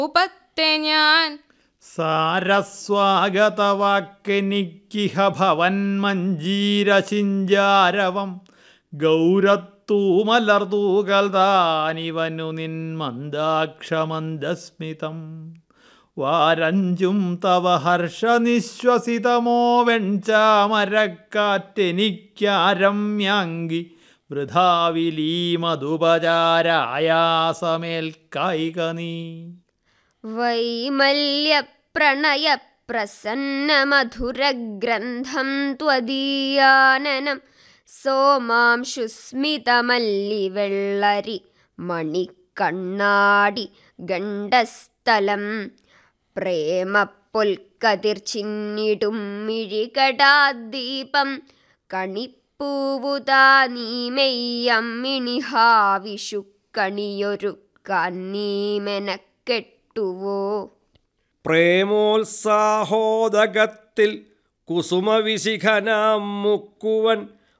ഉപത്തെ ഞാൻ സാരസ്വാഗതവാക്കെനിക്കിഹ ഭവൻ മഞ്ജീരശിഞ്ചാരവം ഗൗരത്തൂമലർതൂകൽ താനിവനു നിൻ മന്ദാക്ഷമന്ദസ്മിതം വാരഞ്ചും തവ ഹർഷനിശ്വസിതമോ വെൺചാമരക്കാറ്റെനിക്കാരമ്യാങ്കി വൃഥാവിലീ മധുപചാരായാസമേൽക്കായിക നീ വൈമല്യപ്രണയപ്രസന്നമധുരഗ്രന്ഥം ത്വദീയാനനം സോമാംശുസ്മിതമല്ലിവെള്ളരി മണിക്കണ്ണാടി ഗണ്ഡസ്ഥലം പ്രേമപ്പൊൽക്കതിർച്ചിന്നിടും മിഴികടാദ്ദീപം കണിപ്പൂവുതാ നീമെയ്യമ്മിണിഹാവിഷു കണിയൊരു കന്നീമെനക്കെട്ടുവോ പ്രേമോത്സാഹോദകത്തിൽ കുസുമവിശിഖനാം മുക്കുവൻ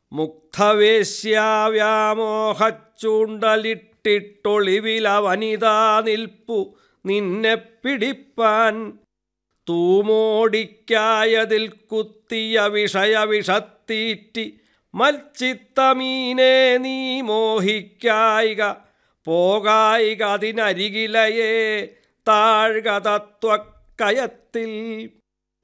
മുഗ്ധവേശ്യാവ്യാമോഹച്ചൂണ്ടലിട്ടിട്ടൊളിവില വനിതാ നിൽപ്പു നിന്നെ പിടിപ്പാൻ തൂമോടിക്കായതിൽ കുത്തിയ വിഷയവിഷത്തീറ്റി മൽച്ചിത്തമീനെ നീ മോഹിക്കായിക പോകായിക അതിനരികിലയേ താഴ്ക തത്വക്കയത്തിൽ